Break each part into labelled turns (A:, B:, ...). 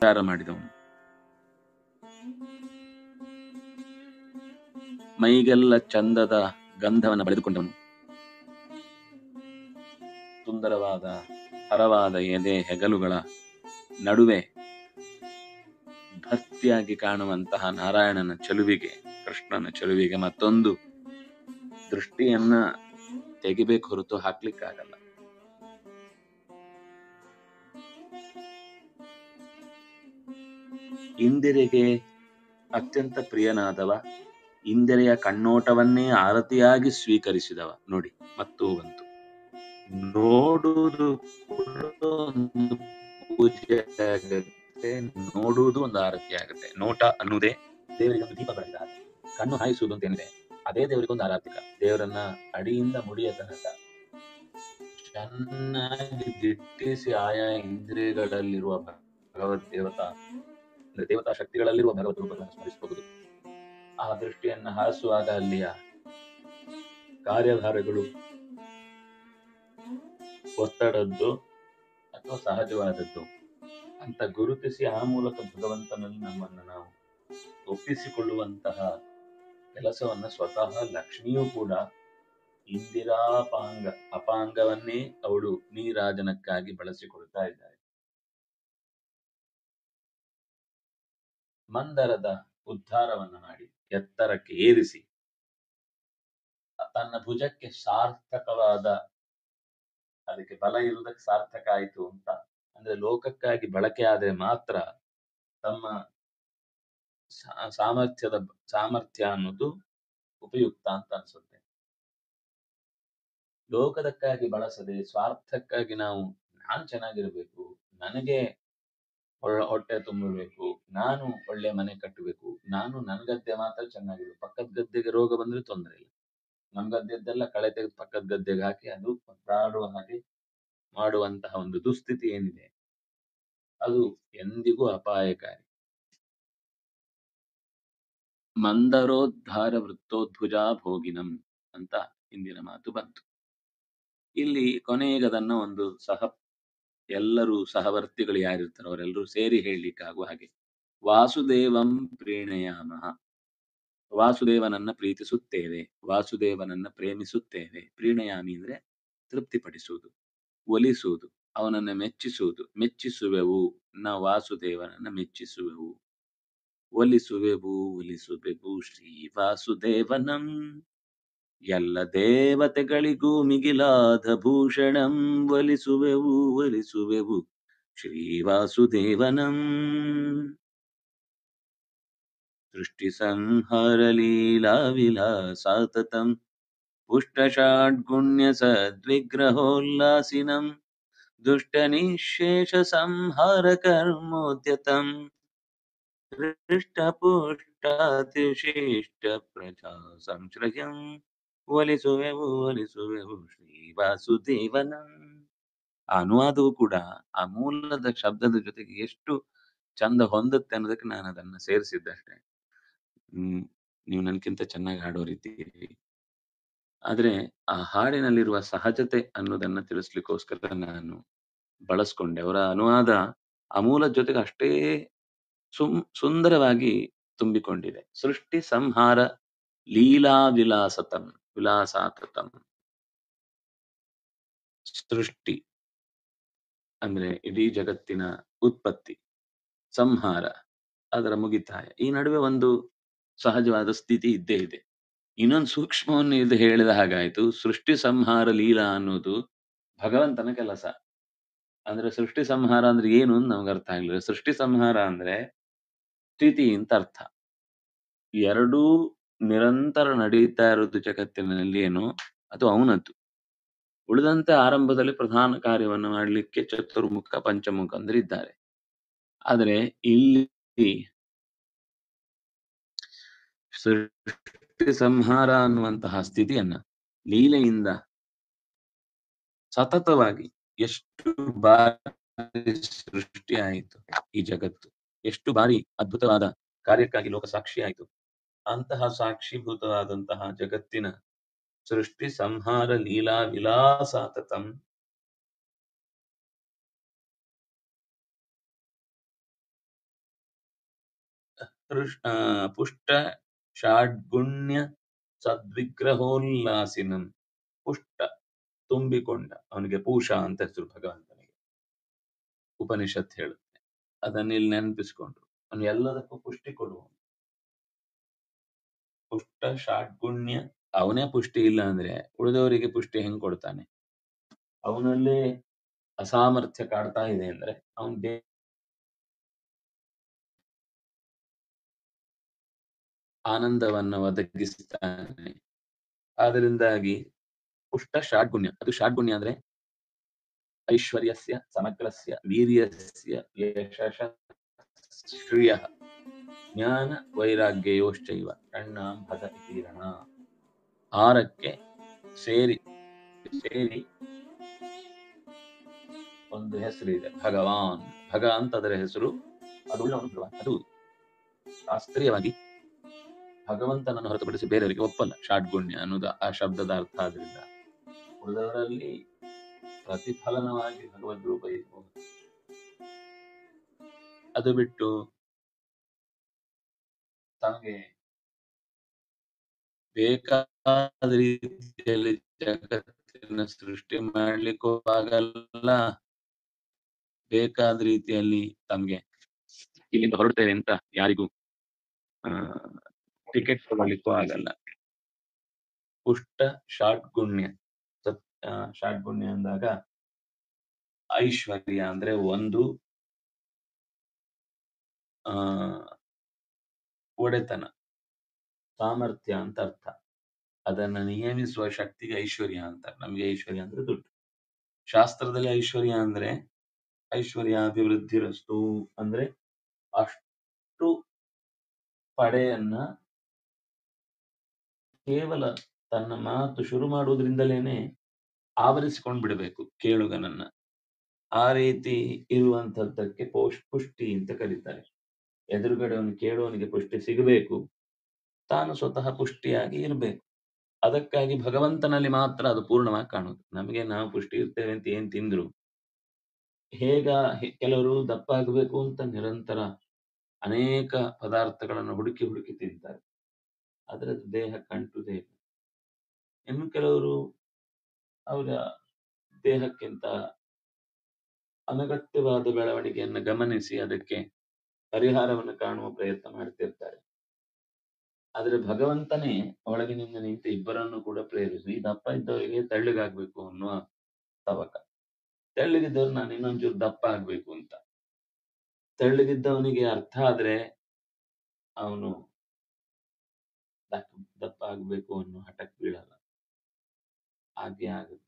A: ಅವತಾರ ಮಾಡಿದವನು ಮೈಗೆಲ್ಲ ಚಂದದ ಗಂಧವನ್ನು ಬಳೆದುಕೊಂಡವನು ಸುಂದರವಾದ ಹರವಾದ ಎದೆ ಹೆಗಲುಗಳ ನಡುವೆ ಭರ್ತಿಯಾಗಿ ಕಾಣುವಂತಹ ನಾರಾಯಣನ ಚೆಲುವಿಗೆ ಕೃಷ್ಣನ ಚೆಲುವಿಗೆ ಮತ್ತೊಂದು ದೃಷ್ಟಿಯನ್ನ ತೆಗಿಬೇಕು ಹೊರತು ಹಾಕ್ಲಿಕ್ಕಾಗಲ್ಲ ಇಂದಿರೆಗೆ ಅತ್ಯಂತ ಪ್ರಿಯನಾದವ ಇಂದಿರೆಯ ಕಣ್ಣೋಟವನ್ನೇ ಆರತಿಯಾಗಿ ಸ್ವೀಕರಿಸಿದವ ನೋಡಿ ಮತ್ತೂ ಬಂತು ನೋಡುವುದು ಕೂಡ ಒಂದು ಪೂಜೆ ಆಗತ್ತೆ ನೋಡುವುದು ಒಂದು ಆರತಿ ಆಗುತ್ತೆ ನೋಟ ಅನ್ನುವುದೇ ದೇವರಿಗೆ ಒಂದು ದೀಪ ಬೆಳಗಿದ ಹಾಗೆ. ಕಣ್ಣು ಹಾಯಿಸುವುದು ಅಂತ ಏನಿದೆ ಅದೇ ದೇವರಿಗೆ ಒಂದು ಆರಾಧಿಕ ದೇವರನ್ನ ಅಡಿಯಿಂದ ಮುಡಿಯ ತನಕ ಚೆನ್ನಾಗಿ ದಿಟ್ಟಿಸಿ ಆಯಾ ಇಂದ್ರಿಯಗಳಲ್ಲಿರುವ ಭಗವದ್ ದೇವತಾ ಅಂದ್ರೆ ದೇವತಾ ಶಕ್ತಿಗಳಲ್ಲಿರುವ ಭಗವದ್ ರೂಪಗಳನ್ನು ಸ್ಮರಿಸಬಹುದು ಆ ದೃಷ್ಟಿಯನ್ನ ಹಾರಿಸುವಾಗ ಅಲ್ಲಿಯ ಕಾರ್ಯಧಾರಗಳು ಒತ್ತಡದ್ದು ಅಥವಾ ಸಹಜವಾದದ್ದು ಅಂತ ಗುರುತಿಸಿ ಆ ಮೂಲಕ ಭಗವಂತನಲ್ಲಿ ನಮ್ಮನ್ನು ನಾವು ಒಪ್ಪಿಸಿಕೊಳ್ಳುವಂತಹ ಕೆಲಸವನ್ನ ಸ್ವತಃ ಲಕ್ಷ್ಮಿಯೂ ಕೂಡ ಇಂದಿರಾಪಾಂಗ ಅಪಾಂಗವನ್ನೇ ಅವಳು ನೀರಾಜನಕ್ಕಾಗಿ ಬಳಸಿಕೊಳ್ತಾ ಇದ್ದಾಳೆ ಮಂದರದ ಉದ್ಧಾರವನ್ನ ಮಾಡಿ ಎತ್ತರಕ್ಕೆ ಏರಿಸಿ ತನ್ನ ಭುಜಕ್ಕೆ ಸಾರ್ಥಕವಾದ ಅದಕ್ಕೆ ಬಲ ಇರುವುದಕ್ಕೆ ಸಾರ್ಥಕ ಆಯಿತು ಅಂತ ಅಂದ್ರೆ ಲೋಕಕ್ಕಾಗಿ ಬಳಕೆ ಆದರೆ ಮಾತ್ರ ತಮ್ಮ ಸಾ- ಸಾಮರ್ಥ್ಯದ ಸಾಮರ್ಥ್ಯ ಅನ್ನೋದು ಉಪಯುಕ್ತ ಅಂತ ಅನ್ಸುತ್ತೆ ಲೋಕದಕ್ಕಾಗಿ ಬಳಸದೆ ಸ್ವಾರ್ಥಕ್ಕಾಗಿ ನಾವು ನಾನ್ ಚೆನ್ನಾಗಿರ್ಬೇಕು ನನಗೆ ಒಳ್ಳೆ ಹೊಟ್ಟೆ ತುಂಬಬೇಕು ನಾನು ಒಳ್ಳೆ ಮನೆ ಕಟ್ಟಬೇಕು ನಾನು ನನ್ ಗದ್ದೆ ಮಾತ್ರ ಚೆನ್ನಾಗಿರ್ಬೇಕು ಪಕ್ಕದ ಗದ್ದೆಗೆ ರೋಗ ಬಂದ್ರೆ ತೊಂದರೆ ಇಲ್ಲ ನಮ್ ಗದ್ದೆದ್ದೆಲ್ಲ ಕಳೆ ತೆಗೆದು ಪಕ್ಕದ ಗದ್ದೆಗೆ ಹಾಕಿ ಅದು ಪ್ರಾಡುವ ಹಾಗೆ ಮಾಡುವಂತಹ ಒಂದು ದುಸ್ಥಿತಿ ಏನಿದೆ ಅದು ಎಂದಿಗೂ ಅಪಾಯಕಾರಿ ಮಂದರೋದ್ಧಾರ ವೃತ್ತೋದ್ಭುಜಾ ಭೋಗಿನಂ ಅಂತ ಹಿಂದಿನ ಮಾತು ಬಂತು ಇಲ್ಲಿ ಕೊನೆಗದನ್ನ ಒಂದು ಸಹ ಎಲ್ಲರೂ ಸಹವರ್ತಿಗಳು ಯಾರಿರ್ತಾರೋ ಅವರೆಲ್ಲರೂ ಸೇರಿ ಹೇಳಲಿಕ್ಕಾಗುವ ಹಾಗೆ ವಾಸುದೇವಂ ಪ್ರೀಣಯಾಮಃ ವಾಸುದೇವನನ್ನ ಪ್ರೀತಿಸುತ್ತೇವೆ ವಾಸುದೇವನನ್ನ ಪ್ರೇಮಿಸುತ್ತೇವೆ ಪ್ರೀಣಯಾಮಿ ಅಂದ್ರೆ ತೃಪ್ತಿಪಡಿಸುವುದು ಒಲಿಸುವುದು ಅವನನ್ನ ಮೆಚ್ಚಿಸುವುದು ಮೆಚ್ಚಿಸುವೆವು ನಾವು ವಾಸುದೇವನನ್ನ ಮೆಚ್ಚಿಸುವೆವು ಒಲಿಸುವೆವು ಒಲಿಸುವೆವು ಶ್ರೀ ವಾಸುದೇವನಂ ಎಲ್ಲ ದೇವತೆಗಳಿಗೂ ಮಿಗಿಲಾದ ಭೂಷಣಂ ಒಲಿಸುವೆವು ಒಲಿಸುವೆವು ಶ್ರೀ ವಾಸುದೇವನಂ ಸೃಷ್ಟಿ ಸಂಹಾರ ಲೀಲಾ ವಿಲಾಸಾತತಂ ಪುಷ್ಟಷಾಡ್ಗುಣ್ಯ ಸದ್ವಿಗ್ರಹೋಲ್ಲಾಸಿನಂ ದುಷ್ಟ ನಿಶೇಷ ಸಂಹಾರ ಕರ್ಮೋದ್ಯತಂ ಹೃಷ್ಟ ಪುಷ್ಟಾತಿಶಿಷ್ಟ ಪ್ರಜಾ ಸಂಶ್ರಯಂ ಒಲಿಸುವೆವು ಒಲಿಸುವೆವು ಶ್ರೀ ವಾಸುದೇವನಂ ಆ ಅನುವಾದವು ಕೂಡ ಆ ಮೂಲದ ಶಬ್ದದ ಜೊತೆಗೆ ಎಷ್ಟು ಚಂದ ಹೊಂದುತ್ತೆ ಅನ್ನೋದಕ್ಕೆ ನಾನು ಅದನ್ನ ಸೇರಿಸಿದ್ದಷ್ಟೇ ಹ್ಮ್ ನೀವು ನನ್ಕಿಂತ ಚೆನ್ನಾಗಿ ಹಾಡೋರಿದ್ದೀರಿ ಆದ್ರೆ ಆ ಹಾಡಿನಲ್ಲಿರುವ ಸಹಜತೆ ಅನ್ನೋದನ್ನ ತಿಳಿಸ್ಲಿಕ್ಕೋಸ್ಕರ ನಾನು ಬಳಸ್ಕೊಂಡೆ ಅವರ ಅನುವಾದ ಆ ಮೂಲದ ಜೊತೆಗೆ ಅಷ್ಟೇ ಸುಮ್ ಸುಂದರವಾಗಿ ತುಂಬಿಕೊಂಡಿದೆ ಸೃಷ್ಟಿ ಸಂಹಾರ ಲೀಲಾ ವಿಲಾಸತಂ ವಿಲಾಸಾತತಂ ಸೃಷ್ಟಿ ಅಂದ್ರೆ ಇಡೀ ಜಗತ್ತಿನ ಉತ್ಪತ್ತಿ ಸಂಹಾರ ಅದರ ಮುಗಿತಾಯ ಈ ನಡುವೆ ಒಂದು ಸಹಜವಾದ ಸ್ಥಿತಿ ಇದ್ದೇ ಇದೆ ಇನ್ನೊಂದು ಸೂಕ್ಷ್ಮವನ್ನು ಇದು ಹೇಳಿದ ಹಾಗಾಯ್ತು ಸೃಷ್ಟಿ ಸಂಹಾರ ಲೀಲಾ ಅನ್ನೋದು ಭಗವಂತನ ಕೆಲಸ ಅಂದ್ರೆ ಸೃಷ್ಟಿ ಸಂಹಾರ ಅಂದ್ರೆ ಏನು ಅಂತ ನಮ್ಗೆ ಅರ್ಥ ಆಗ್ಲಿಲ್ಲ ಸೃಷ್ಟಿ ಸಂಹಾರ ಅಂದ್ರೆ ಸ್ಥಿತಿ ಅಂತ ಅರ್ಥ ಎರಡೂ ನಿರಂತರ ನಡೀತಾ ಇರೋದು ಜಗತ್ತಿನಲ್ಲಿ ಏನು ಅದು ಅವನದ್ದು ಉಳಿದಂತೆ ಆರಂಭದಲ್ಲಿ ಪ್ರಧಾನ ಕಾರ್ಯವನ್ನು ಮಾಡಲಿಕ್ಕೆ ಚತುರ್ಮುಖ ಪಂಚಮುಖ ಅಂದ್ರೆ ಇದ್ದಾರೆ ಆದರೆ ಇಲ್ಲಿ ಸೃಷ್ಟಿ ಸಂಹಾರ ಅನ್ನುವಂತಹ ಸ್ಥಿತಿಯನ್ನ ಲೀಲೆಯಿಂದ ಸತತವಾಗಿ ಎಷ್ಟು ಬಾರಿ ಸೃಷ್ಟಿ ಆಯಿತು ಈ ಜಗತ್ತು ಎಷ್ಟು ಬಾರಿ ಅದ್ಭುತವಾದ ಕಾರ್ಯಕ್ಕಾಗಿ ಲೋಕ ಸಾಕ್ಷಿ ಆಯಿತು ಅಂತಹ ಸಾಕ್ಷೀಭೂತವಾದಂತಹ ಜಗತ್ತಿನ ಸೃಷ್ಟಿ ಸಂಹಾರ ಲೀಲಾ ವಿಲಾಸಾತತಂ ಕೃಷ್ಣ ಪುಷ್ಟ ಷಾಡ್ಗುಣ್ಯ ಸದ್ವಿಗ್ರಹೋಲ್ಲಾಸಿನಂ ಪುಷ್ಟ ತುಂಬಿಕೊಂಡ ಅವನಿಗೆ ಪೂಷ ಅಂತ ಹೆಸರು ಭಗವಂತನಿಗೆ ಉಪನಿಷತ್ ಹೇಳುತ್ತೆ ಅದನ್ನ ಇಲ್ಲಿ ನೆನಪಿಸ್ಕೊಂಡ್ರು ಅವನು ಎಲ್ಲದಕ್ಕೂ ಪುಷ್ಟಿ ಕೊಡುವನು ಪುಷ್ಟ ಷಾಡ್ಗುಣ್ಯ ಅವನೇ ಪುಷ್ಟಿ ಇಲ್ಲ ಅಂದ್ರೆ ಉಳಿದವರಿಗೆ ಪುಷ್ಟಿ ಹೆಂಗ್ ಕೊಡ್ತಾನೆ ಅವನಲ್ಲೇ ಅಸಾಮರ್ಥ್ಯ ಕಾಡ್ತಾ ಇದೆ ಅಂದ್ರೆ ಅವನ್ ಬೇ ಆನಂದವನ್ನು ಒದಗಿಸ್ತಾನೆ ಆದ್ರಿಂದಾಗಿ ಪುಷ್ಟ ಷಾಡ್ಗುಣ್ಯ ಅದು ಷಾಡ್ಗುಣ್ಯ ಅಂದ್ರೆ ಐಶ್ವರ್ಯಸ್ಯ ಸಮಗ್ರಸ್ಯ ವೀರ್ಯಸ್ಯ ಯಶಶ ಶ್ರಿಯ ಜ್ಞಾನ ವೈರಾಗ್ಯಯೋಶ್ಚೈವ ಷಣ್ಣಾಂ ಭಗ ಇತೀರಣ ಆರಕ್ಕೆ ಸೇರಿ ಸೇರಿ ಒಂದು ಹೆಸರಿದೆ ಭಗವಾನ್ ಭಗ ಅಂತ ಅದರ ಹೆಸರು ಅದು ಉಳ್ಳವನು ಭಗವಾನ್ ಅದು ಶಾಸ್ತ್ರೀಯವಾಗಿ ಭಗವಂತನನ್ನು ಹೊರತುಪಡಿಸಿ ಬೇರೆಯವರಿಗೆ ಒಪ್ಪಲ್ಲ ಷಾಡ್ಗುಣ್ಯ ಅನ್ನೋದು ಆ ಶಬ್ದದ ಅರ್ಥ ಆದ್ರಿಂದ ಉಳಿದವರಲ್ಲಿ ಪ್ರತಿಫಲನವಾಗಿ ಭಗವದ್ ರೂಪ ಇರಬಹುದು ಅದು ಬಿಟ್ಟು ತಮಗೆ ಬೇಕಾದ ರೀತಿಯಲ್ಲಿ ಜಗತ್ತಿನ ಸೃಷ್ಟಿ ಮಾಡ್ಲಿಕ್ಕೂ ಆಗಲ್ಲ ಬೇಕಾದ ರೀತಿಯಲ್ಲಿ ತಮ್ಗೆ ಇಲ್ಲಿಂದ ಹೊರಡ್ತೇವೆ ಅಂತ ಯಾರಿಗೂ ಆ ಟಿಕೆಟ್ ತಗೊಳ್ಳಿಕ್ಕೂ ಆಗಲ್ಲ ಪುಷ್ಟ ಷಾಡ್ಗುಣ್ಯ ಸತ್ ಆ, ಷಾಡ್ಗುಣ್ಯ ಅಂದಾಗ ಐಶ್ವರ್ಯ ಅಂದ್ರೆ ಒಂದು ಆ ಒಡೆತನ ಸಾಮರ್ಥ್ಯ ಅಂತ ಅರ್ಥ ಅದನ್ನ ನಿಯಮಿಸುವ ಶಕ್ತಿಗೆ ಐಶ್ವರ್ಯ ಅಂತ ನಮ್ಗೆ ಐಶ್ವರ್ಯ ಅಂದ್ರೆ ದುಡ್ಡು ಶಾಸ್ತ್ರದಲ್ಲಿ ಐಶ್ವರ್ಯ ಅಂದ್ರೆ ಐಶ್ವರ್ಯಾಭಿವೃದ್ಧಿರಸ್ತು ಅಂದ್ರೆ ಅಷ್ಟು ಪಡೆಯನ್ನ ಕೇವಲ ತನ್ನ ಮಾತು ಶುರು ಮಾಡುವುದರಿಂದಲೇನೆ ಆವರಿಸಿಕೊಂಡು ಬಿಡಬೇಕು ಕೇಳುಗನನ್ನ ಆ ರೀತಿ ಇರುವಂತದ್ದಕ್ಕೆ ಪೋಷ್ ಪುಷ್ಟಿ ಅಂತ ಕರೀತಾರೆ ಎದುರುಗಡೆ ಅವನು ಕೇಳುವವನಿಗೆ ಪುಷ್ಟಿ ಸಿಗಬೇಕು ತಾನು ಸ್ವತಃ ಪುಷ್ಟಿಯಾಗಿ ಇರಬೇಕು ಅದಕ್ಕಾಗಿ ಭಗವಂತನಲ್ಲಿ ಮಾತ್ರ ಅದು ಪೂರ್ಣವಾಗಿ ಕಾಣುದು ನಮಗೆ ನಾವು ಪುಷ್ಟಿ ಇರ್ತೇವೆ ಅಂತ ಏನ್ ತಿಂದ್ರು ಹೇಗ ಹೆ- ಕೆಲವರು ದಪ್ಪ ಆಗಬೇಕು ಅಂತ ನಿರಂತರ ಅನೇಕ ಪದಾರ್ಥಗಳನ್ನು ಹುಡುಕಿ ಹುಡುಕಿ ತಿಂತಾರೆ ಆದ್ರೆ ಅದು ದೇಹ ಕಂಟುದೇ ಇಲ್ಲ ಇನ್ನು ಕೆಲವರು ಅವರ ದೇಹಕ್ಕಿಂತ ಅನಗತ್ಯವಾದ ಬೆಳವಣಿಗೆಯನ್ನು ಗಮನಿಸಿ ಅದಕ್ಕೆ ಪರಿಹಾರವನ್ನು ಕಾಣುವ ಪ್ರಯತ್ನ ಮಾಡ್ತಿರ್ತಾರೆ ಆದ್ರೆ ಭಗವಂತನೇ ಒಳಗಿನಿಂದ ನಿಂತು ಇಬ್ಬರನ್ನು ಕೂಡ ಪ್ರೇರಿಸಿ ದಪ್ಪ ಇದ್ದವರಿಗೆ ತೆಳ್ಳಗಾಗ್ಬೇಕು ಅನ್ನುವ ತವಕ ತೆಳ್ಳಗಿದ್ದವ್ರು ನಾನು ಇನ್ನೊಂಚೂರು ದಪ್ಪ ಆಗ್ಬೇಕು ಅಂತ ತೆಳ್ಳಗಿದ್ದವನಿಗೆ ಅರ್ಥ ಆದ್ರೆ ಅವನು ದಪ್ಪ ದಪ್ಪ ಆಗ್ಬೇಕು ಅನ್ನೋ ಹಠಕ್ ಬೀಳಲ್ಲ ಹಾಗೆ ಆಗುತ್ತೆ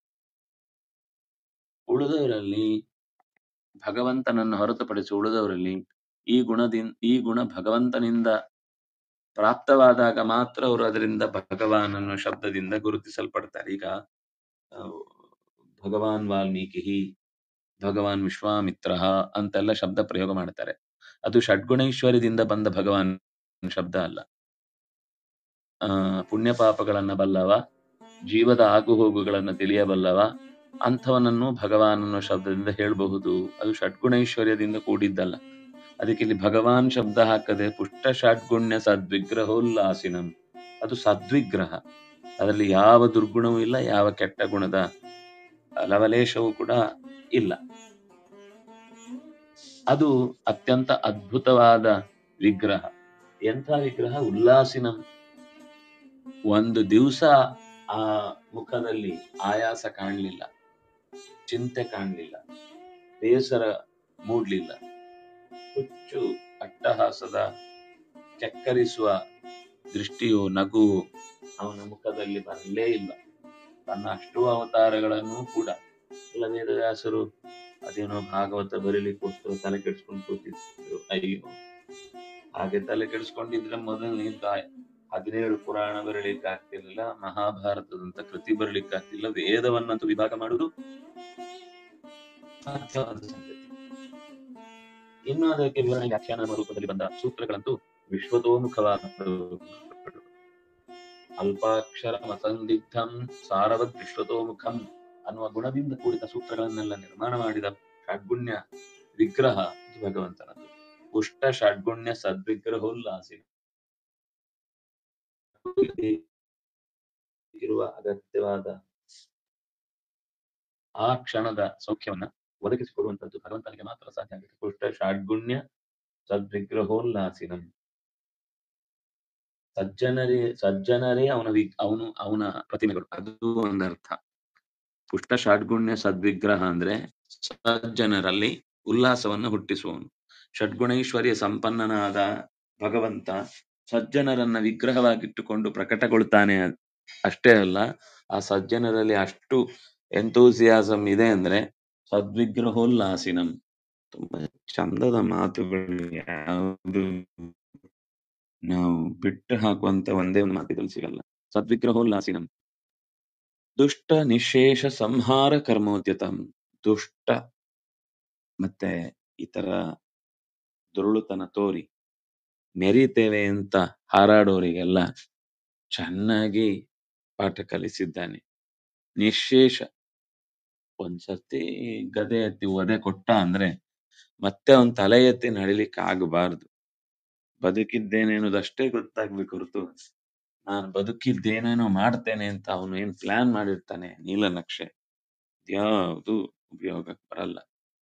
A: ಉಳಿದವರಲ್ಲಿ ಭಗವಂತನನ್ನು ಹೊರತುಪಡಿಸಿ ಉಳಿದವರಲ್ಲಿ ಈ ಗುಣದಿಂದ ಈ ಗುಣ ಭಗವಂತನಿಂದ ಪ್ರಾಪ್ತವಾದಾಗ ಮಾತ್ರ ಅವರು ಅದರಿಂದ ಭಗವಾನ್ ಅನ್ನೋ ಶಬ್ದದಿಂದ ಗುರುತಿಸಲ್ಪಡ್ತಾರೆ ಈಗ ಆ, ಭಗವಾನ್ ವಾಲ್ಮೀಕಿ ಭಗವಾನ್ ವಿಶ್ವಾಮಿತ್ರ ಅಂತೆಲ್ಲ ಶಬ್ದ ಪ್ರಯೋಗ ಮಾಡ್ತಾರೆ ಅದು ಷಡ್ಗುಣೈಶ್ವರ್ಯದಿಂದ ಬಂದ ಭಗವಾನ್ ಶಬ್ದ ಅಲ್ಲ ಆ ಪುಣ್ಯ ಪಾಪಗಳನ್ನ ಬಲ್ಲವ ಜೀವದ ಆಗುಹೋಗುಗಳನ್ನ ತಿಳಿಯಬಲ್ಲವ ಅಂಥವನನ್ನು ಭಗವಾನ್ ಅನ್ನೋ ಶಬ್ದದಿಂದ ಹೇಳಬಹುದು ಅದು ಷಡ್ಗುಣೈಶ್ವರ್ಯದಿಂದ ಕೂಡಿದ್ದಲ್ಲ ಅದಕ್ಕೆ ಇಲ್ಲಿ ಭಗವಾನ್ ಶಬ್ದ ಹಾಕದೆ ಪುಷ್ಟ ಷಡ್ಗುಣ್ಯ ಸದ್ವಿಗ್ರಹೋಲ್ಲಾಸಿನಂ ಅದು ಸದ್ವಿಗ್ರಹ ಅದರಲ್ಲಿ ಯಾವ ದುರ್ಗುಣವೂ ಇಲ್ಲ ಯಾವ ಕೆಟ್ಟ ಗುಣದ ಲವಲೇಶವೂ ಕೂಡ ಇಲ್ಲ ಅದು ಅತ್ಯಂತ ಅದ್ಭುತವಾದ ವಿಗ್ರಹ ಎಂಥ ವಿಗ್ರಹ ಉಲ್ಲಾಸಿನಂ ಒಂದು ದಿವಸ ಆ ಮುಖದಲ್ಲಿ ಆಯಾಸ ಕಾಣಲಿಲ್ಲ ಚಿಂತೆ ಕಾಣಲಿಲ್ಲ ಬೇಸರ ಮೂಡ್ಲಿಲ್ಲ ಹುಚ್ಚು ಅಟ್ಟಹಾಸದ ಚಕ್ಕರಿಸುವ ದೃಷ್ಟಿಯು ನಗು ಅವನ ಮುಖದಲ್ಲಿ ಬರಲೇ ಇಲ್ಲ ತನ್ನ ಅಷ್ಟು ಅವತಾರಗಳನ್ನು ಕೂಡ ಇಲ್ಲ ವೇದವ್ಯಾಸರು ಅದೇನೋ ಭಾಗವತ ಬರೀಲಿಕ್ಕೋಸ್ಕರ ತಲೆ ಕೆಡಿಸ್ಕೊಂಡು ಕೂತಿದ್ರು ಅಯ್ಯೋ ಹಾಗೆ ತಲೆ ಕೆಡಿಸ್ಕೊಂಡಿದ್ರೆ ಮೊದಲನೇ ಹದಿನೇಳು ಪುರಾಣ ಬರಲಿಕ್ಕೆ ಆಗ್ತಿರ್ಲಿಲ್ಲ ಮಹಾಭಾರತದಂತ ಕೃತಿ ಬರಲಿಕ್ಕೆ ಆಗ್ತಿಲ್ಲ ವೇದವನ್ನಂತೂ ವಿಭಾಗ ಮಾಡುವುದು ಸಾಧ್ಯವಾದ ಸಂಗತಿ ಇನ್ನು ಅದಕ್ಕೆ ವಿವರಣೆ ವ್ಯಾಖ್ಯಾನ ಅನ್ನುವ ರೂಪದಲ್ಲಿ ಬಂದ ಸೂತ್ರಗಳಂತೂ ವಿಶ್ವತೋಮುಖವಾದವು ಅಲ್ಪಾಕ್ಷರ ಮಸಂದಿಗ್ಧಂ ಸಾರವದ್ ವಿಶ್ವತೋಮುಖಂ ಅನ್ನುವ ಗುಣದಿಂದ ಕೂಡಿದ ಸೂತ್ರಗಳನ್ನೆಲ್ಲ ನಿರ್ಮಾಣ ಮಾಡಿದ ಷಡ್ಗುಣ್ಯ ವಿಗ್ರಹ ಇದು ಭಗವಂತನದ್ದು ಪುಷ್ಟ ಷಡ್ಗುಣ್ಯ ಸದ್ವಿಗ್ರಹೋಲ್ಲಾಸಿ ಇರುವ ಅಗತ್ಯವಾದ ಆ ಕ್ಷಣದ ಸೌಖ್ಯವನ್ನ ಒದಗಿಸಿಕೊಡುವಂತದ್ದು ಭಗವಂತನಿಗೆ ಮಾತ್ರ ಸಾಧ್ಯ ಆಗುತ್ತೆ ಪುಷ್ಟ ಷಡ್ಗುಣ್ಯ ಸದ್ವಿಗ್ರಹೋಲ್ಲಾಸಿನಂ ಸಜ್ಜನರೇ ಸಜ್ಜನರೇ ಅವನ ವಿ ಅವನು ಅವನ ಪ್ರತಿಮೆಗಳು ಅದು ಒಂದರ್ಥ ಪುಷ್ಟ ಷಡ್ಗುಣ್ಯ ಸದ್ವಿಗ್ರಹ ಅಂದ್ರೆ ಸಜ್ಜನರಲ್ಲಿ ಉಲ್ಲಾಸವನ್ನು ಹುಟ್ಟಿಸುವವನು ಷಡ್ಗುಣೈಶ್ವರ್ಯ ಸಂಪನ್ನನಾದ ಭಗವಂತ ಸಜ್ಜನರನ್ನ ವಿಗ್ರಹವಾಗಿಟ್ಟುಕೊಂಡು ಪ್ರಕಟಗೊಳ್ತಾನೆ ಅಷ್ಟೇ ಅಲ್ಲ ಆ ಸಜ್ಜನರಲ್ಲಿ ಅಷ್ಟು ಎಂತೂಸಿಯಾಸಮ್ ಇದೆ ಅಂದ್ರೆ ಸದ್ವಿಗ್ರಹೋಲ್ಲಾಸಿನಂ ತುಂಬಾ ಚಂದದ ಮಾತುಗಳು ಯಾವುದು ನಾವು ಬಿಟ್ಟು ಹಾಕುವಂತ ಒಂದೇ ಒಂದು ಮಾತುಗಳು ಸಿಗಲ್ಲ ಸದ್ವಿಗ್ರಹೋಲ್ಲಾಸಿನಂ ದುಷ್ಟ ನಿಶೇಷ ಸಂಹಾರ ಕರ್ಮೋದ್ಯತಂ ದುಷ್ಟ ಮತ್ತೆ ಇತರ ದುರುಳುತನ ತೋರಿ ಮೆರೀತೇವೆ ಅಂತ ಹಾರಾಡೋರಿಗೆಲ್ಲ ಚೆನ್ನಾಗಿ ಪಾಠ ಕಲಿಸಿದ್ದಾನೆ ನಿಶೇಷ ಒಂದ್ಸತಿ ಗದೆ ಎತ್ತಿ ಒದೆ ಕೊಟ್ಟ ಅಂದ್ರೆ ಮತ್ತೆ ಅವನ್ ತಲೆ ಎತ್ತಿ ನಡಿಲಿಕ್ಕೆ ಆಗಬಾರ್ದು ಬದುಕಿದ್ದೇನೆ ಅನ್ನೋದಷ್ಟೇ ಗೊತ್ತಾಗ್ಬೇಕು ಹೊರತು ನಾನು ಬದುಕಿದ್ದೇನೇನೋ ಮಾಡ್ತೇನೆ ಅಂತ ಅವನು ಏನ್ ಪ್ಲಾನ್ ಮಾಡಿರ್ತಾನೆ ನೀಲನಕ್ಷೆ ಯಾವುದು ಉಪಯೋಗಕ್ಕೆ ಬರಲ್ಲ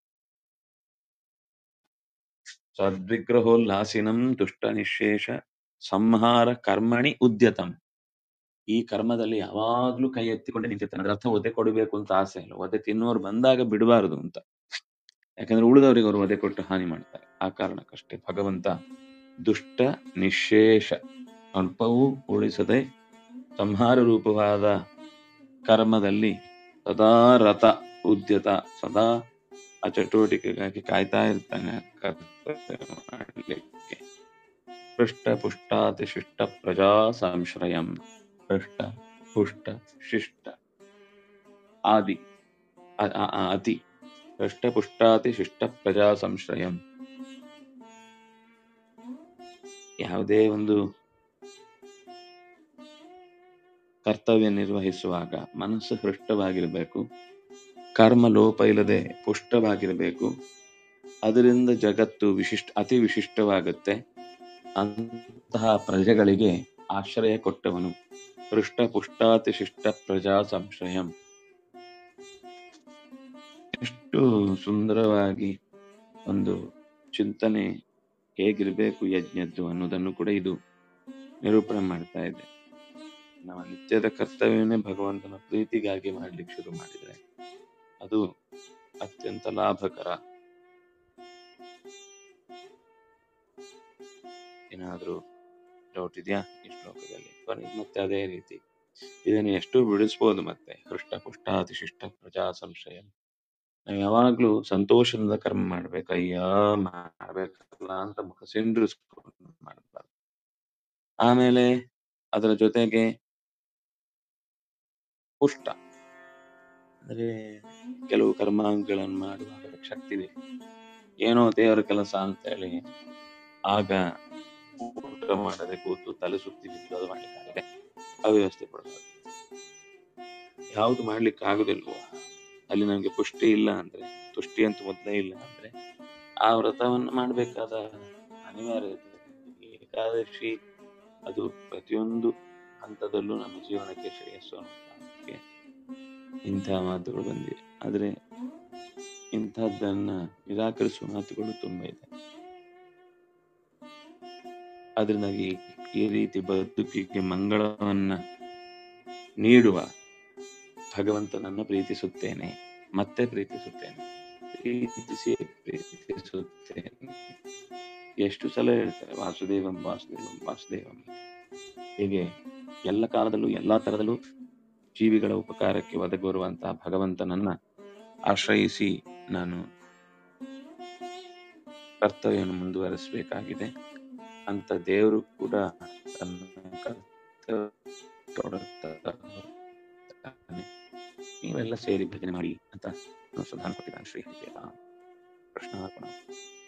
A: ಸದ್ವಿಗ್ರಹೋಲ್ಲಾಸಿನಂ ದುಷ್ಟ ನಿಶೇಷ ಸಂಹಾರ ಕರ್ಮಣಿ ಉದ್ಯತಂ ಈ ಕರ್ಮದಲ್ಲಿ ಯಾವಾಗ್ಲೂ ಕೈ ಎತ್ತಿಕೊಂಡೆ ನಿಂತಿರ್ತಾನೆ ಅದ್ರ ಅರ್ಥ ಒದೆ ಕೊಡಬೇಕು ಅಂತ ಆಸೆ ಇಲ್ಲ ಒದೆ ತಿನ್ನೋರು ಬಂದಾಗ ಬಿಡಬಾರದು ಅಂತ ಯಾಕಂದ್ರೆ ಉಳಿದವರಿಗೆ ಅವರು ಒದೆ ಕೊಟ್ಟು ಹಾನಿ ಮಾಡ್ತಾರೆ ಆ ಕಾರಣಕ್ಕಷ್ಟೇ ಭಗವಂತ ದುಷ್ಟ ನಿಶೇಷ ಅಲ್ಪವೂ ಉಳಿಸದೆ ಸಂಹಾರ ರೂಪವಾದ ಕರ್ಮದಲ್ಲಿ ಸದಾ ರಥ ಉದ್ಯತ ಸದಾ ಆ ಚಟುವಟಿಕೆಗಾಗಿ ಕಾಯ್ತಾ ಇರ್ತಾನೆ ಆ ಕರ್ತವ್ಯ ಮಾಡ್ಲಿಕ್ಕೆ ಪೃಷ್ಟ ಪುಷ್ಟಾತಿ ಶಿಷ್ಟ ಪ್ರಜಾ ಸಂಶ್ರಯಂ ಪೃಷ್ಟ ಪುಷ್ಟ ಶಿಷ್ಟ ಆದಿ ಅ- ಅ- ಅ- ಅತಿ ಪೃಷ್ಟ ಪುಷ್ಟಾತಿ ಶಿಷ್ಟ ಪ್ರಜಾ ಸಂಶ್ರಯಂ ಯಾವುದೇ ಒಂದು ಕರ್ತವ್ಯ ನಿರ್ವಹಿಸುವಾಗ ಮನಸ್ಸು ಹೃಷ್ಟವಾಗಿರಬೇಕು ಕರ್ಮ ಲೋಪ ಇಲ್ಲದೆ ಪುಷ್ಟವಾಗಿರಬೇಕು ಅದರಿಂದ ಜಗತ್ತು ವಿಶಿಷ್ಟ ಅತಿ ವಿಶಿಷ್ಟವಾಗುತ್ತೆ ಅಂತಹ ಪ್ರಜೆಗಳಿಗೆ ಆಶ್ರಯ ಕೊಟ್ಟವನು ಹೃಷ್ಟ ಪುಷ್ಟಾತಿ ಶಿಷ್ಟ ಪ್ರಜಾ ಸಂಶಯಂ ಎಷ್ಟು ಸುಂದರವಾಗಿ ಒಂದು ಚಿಂತನೆ ಹೇಗಿರಬೇಕು ಯಜ್ಞದ್ದು ಅನ್ನೋದನ್ನು ಕೂಡ ಇದು ನಿರೂಪಣೆ ಮಾಡ್ತಾ ಇದೆ ನಮ್ಮ ನಿತ್ಯದ ಕರ್ತವ್ಯವನ್ನೇ ಭಗವಂತನ ಪ್ರೀತಿಗಾಗಿ ಮಾಡ್ಲಿಕ್ಕೆ ಶುರು ಮಾಡಿದ್ರೆ ಅದು ಅತ್ಯಂತ ಲಾಭಕರ ಏನಾದ್ರೂ ಡೌಟ್ ಇದೆಯಾ ಈ ಶ್ಲೋಕದಲ್ಲಿ ಕೊನೆಗೆ ಮತ್ತೆ ಅದೇ ರೀತಿ ಇದನ್ನು ಎಷ್ಟು ಬಿಡಿಸ್ಬೋದು ಮತ್ತೆ ಹೃಷ್ಟ ಪುಷ್ಟ ಅತಿಶಿಷ್ಟ ಪ್ರಜಾ ಸಂಶಯ ನಾವು ಯಾವಾಗ್ಲೂ ಸಂತೋಷದಿಂದ ಕರ್ಮ ಮಾಡ್ಬೇಕು ಅಯ್ಯ ಮಾಡ್ಬೇಕಲ್ಲ ಅಂತ ಮುಖ ಸಿಂಡ್ರಿಸ್ಕೊಂಡು ಮಾಡಬಾರ್ದು ಆಮೇಲೆ ಅದರ ಜೊತೆಗೆ ಪುಷ್ಟ ಅಂದ್ರೆ ಕೆಲವು ಕರ್ಮಾಂಗಗಳನ್ನು ಮಾಡುವಾಗ ಅದಕ್ಕೆ ಶಕ್ತಿ ಬೇಕು ಏನೋ ದೇವರ ಕೆಲಸ ಅಂತ ಹೇಳಿ ಆಗ ಊಟ ಮಾಡದೆ ಕೂತು ತಲೆ ಸುತ್ತಿ ಬಿದ್ದು ಅದು ಮಾಡ್ಲಿಕ್ಕಾಗದೆ ಅವ್ಯವಸ್ಥೆ ಪಡಬಾರ್ದು ಯಾವುದು ಮಾಡ್ಲಿಕ್ಕೆ ಆಗುದಿಲ್ವೋ ಅಲ್ಲಿ ನಮ್ಗೆ ಪುಷ್ಟಿ ಇಲ್ಲ ಅಂದ್ರೆ ತುಷ್ಟಿ ಅಂತ ಮೊದಲೇ ಇಲ್ಲ ಅಂದ್ರೆ ಆ ವ್ರತವನ್ನು ಮಾಡ್ಬೇಕಾದ ಅನಿವಾರ್ಯತೆ ಇದೆ. ಏಕಾದಶಿ ಅದು ಪ್ರತಿಯೊಂದು ಹಂತದಲ್ಲೂ ನಮ್ಮ ಜೀವನಕ್ಕೆ ಶ್ರೇಯಸ್ಸು ಅನ್ನೋದಕ್ಕೆ ಇಂತಹ ಮಾತುಗಳು ಬಂದಿವೆ ಆದ್ರೆ ಇಂಥದ್ದನ್ನ ನಿರಾಕರಿಸುವ ಮಾತುಗಳು ತುಂಬಾ ಇದೆ ಅದರಿಂದಾಗಿ ಈ ರೀತಿ ಬದುಕಿಗೆ ಮಂಗಳವನ್ನ ನೀಡುವ ಭಗವಂತನನ್ನು ಪ್ರೀತಿಸುತ್ತೇನೆ ಮತ್ತೆ ಪ್ರೀತಿಸುತ್ತೇನೆ ಪ್ರೀತಿಸಿ ಪ್ರೀತಿಸುತ್ತೇನೆ ಎಷ್ಟು ಸಲ ಹೇಳ್ತಾರೆ ವಾಸುದೇವಂ ವಾಸುದೇವಂ ವಾಸುದೇವಂ ಹೀಗೆ ಎಲ್ಲ ಕಾಲದಲ್ಲೂ ಎಲ್ಲಾ ತರದಲ್ಲೂ ಜೀವಿಗಳ ಉಪಕಾರಕ್ಕೆ ಒದಗಿರುವಂತಹ ಭಗವಂತನನ್ನ ಆಶ್ರಯಿಸಿ ನಾನು ಕರ್ತವ್ಯವನ್ನು ಮುಂದುವರಿಸಬೇಕಾಗಿದೆ ಅಂತ ದೇವರು ಕೂಡ ತನ್ನ ಕರ್ತವ್ಯ ತೊಡಗ್ತಾ ಹೋಗ್ತಾನೆ. ನೀವೆಲ್ಲ ಸೇರಿ ಭಜನೆ ಮಾಡಿ ಅಂತ ಅನುಸಂಧಾನ ಕೊಟ್ಟಿದ್ದಾನೆ ಶ್ರೀ ಹರಿದೇವ ಕೃಷ್ಣ ಅರ್ಪಣ